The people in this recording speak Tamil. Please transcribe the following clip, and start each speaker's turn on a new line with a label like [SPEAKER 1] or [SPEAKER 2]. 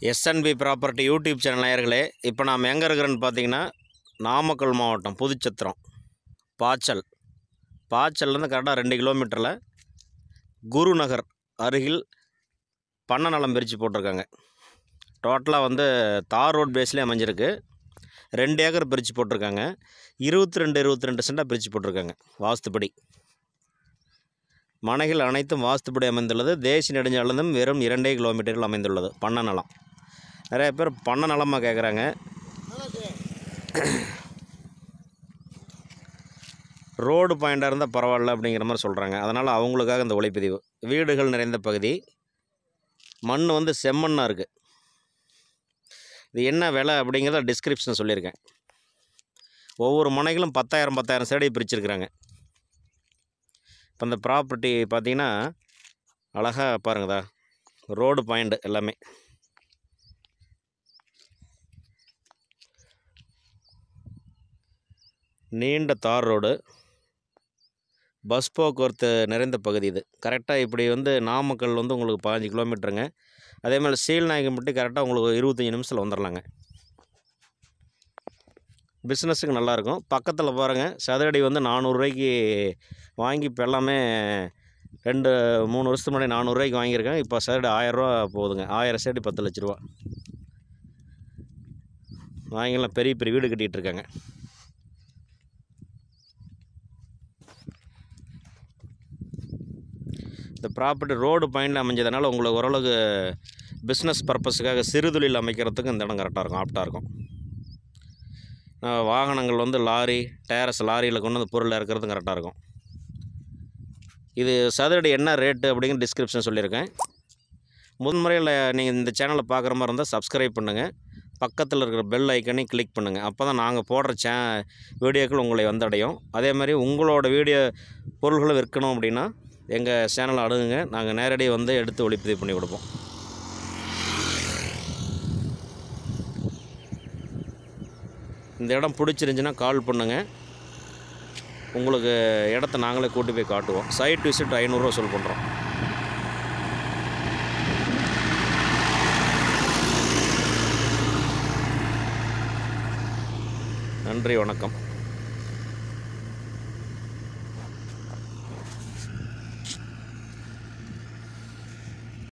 [SPEAKER 1] எஸ்என்பி ப்ராப்பர்ட்டி யூடியூப் சேனல் நேயர்களே இப்போ நாம் எங்கே இருக்கிறோன்னு பார்த்தீங்கன்னா நாமக்கல் மாவட்டம் புதுச்சத்திரம் பாச்சல் பாச்சல்லேருந்து கரெக்டாக ரெண்டு கிலோமீட்டரில் குருநகர் அருகில் பண்ண நிலம் பிரித்து போட்டிருக்காங்க டோட்டலாக வந்து தார் ரோட் பேஸ்லேயே அமைஞ்சிருக்கு ரெண்டு ஏக்கர் பிரித்து போட்டிருக்காங்க இருபத்தி ரெண்டு இருபத்தி ரெண்டு சென்டாக பிரித்து போட்டிருக்காங்க வாஸ்துப்படி மனைகள் அனைத்தும் வாஸ்துப்படி அமைந்துள்ளது தேசிய நெடுஞ்சாலையும் வெறும் இரண்டே கிலோமீட்டரில் அமைந்துள்ளது பண்ண நிலம் நிறைய பேர் பண்ண நிலமாக கேட்குறாங்க ரோடு பாயிண்டாக இருந்தால் பரவாயில்ல அப்படிங்கிற மாதிரி சொல்கிறாங்க அதனால் அவங்களுக்காக இந்த ஒளிப்பதிவு வீடுகள் நிறைந்த பகுதி மண் வந்து செம்மண்ணாக இருக்குது இது என்ன விலை அப்படிங்கிறத டிஸ்கிரிப்ஷன் சொல்லியிருக்கேன் ஒவ்வொரு மனைகளும் பத்தாயிரம் பத்தாயிரம் சேடை பிரிச்சிருக்கிறாங்க இப்போ இந்த ப்ராப்பர்ட்டி பார்த்தீங்கன்னா அழகாக பாருங்கதா ரோடு பாயிண்ட் எல்லாமே நீண்ட தார் ரோடு பஸ் போக்குவரத்து நிறைந்த பகுதி இது கரெக்டாக இப்படி வந்து நாமக்கல் வந்து உங்களுக்கு பதினஞ்சு கிலோமீட்டருங்க அதே மாதிரி சீல்நாயக்கம்பட்டி கரெக்டாக உங்களுக்கு இருபத்தஞ்சி நிமிஷத்தில் வந்துடலாங்க பிஸ்னஸுக்கு நல்லாயிருக்கும் பக்கத்தில் பாருங்கள் சதுரடி வந்து நானூறுரூவாய்க்கு வாங்கி இப்போ எல்லாமே ரெண்டு மூணு வருஷத்துக்கு முன்னாடி நானூறுரூவாய்க்கு வாங்கியிருக்கேன் இப்போ சதுரடி ஆயிரரூவா போகுதுங்க ஆயிரம் சதுரடி பத்து லட்ச ரூபா வாங்கிலாம் பெரிய பெரிய வீடு கட்டிகிட்டு இருக்காங்க இந்த ப்ராப்பர்ட்டி ரோடு பாயிண்டில் அமைஞ்சதுனால உங்களுக்கு ஓரளவுக்கு பிஸ்னஸ் பர்பஸுக்காக சிறுதொழில் அமைக்கிறதுக்கு இந்த இடம் கரெக்டாக இருக்கும் ஆப்டாக இருக்கும் அஹ் வாகனங்கள் வந்து லாரி டேரஸ் லாரியில் கொண்டு வந்து பொருள் இறக்கிறதும் கரெக்டாக இருக்கும் இது சதுரடி என்ன ரேட்டு அப்படிங்கிற டிஸ்கிரிப்ஷன் சொல்லியிருக்கேன் முதன்முறையில் நீங்கள் இந்த சேனலை பார்க்குற மாதிரி இருந்தால் சப்ஸ்கிரைப் பண்ணுங்கள் பக்கத்தில் இருக்கிற பெல் ஐக்கனையும் கிளிக் பண்ணுங்கள் அப்போ தான் நாங்கள் போடுற சே வீடியோக்கள் உங்களை வந்தடையும் அதே மாதிரி உங்களோட வீடியோ பொருள்களை விற்கணும் அப்படின்னா எங்கள் சேனலை அணுகுங்க நாங்கள் நேரடியாக வந்து எடுத்து ஒளிப்பதிவு பண்ணி கொடுப்போம் இந்த இடம் பிடிச்சிருந்துச்சின்னா கால் பண்ணுங்கள் உங்களுக்கு இடத்த நாங்களே கூட்டி போய் காட்டுவோம் சைட் விசிட் ஐநூறுரூவா சொல் பண்ணுறோம் நன்றி வணக்கம்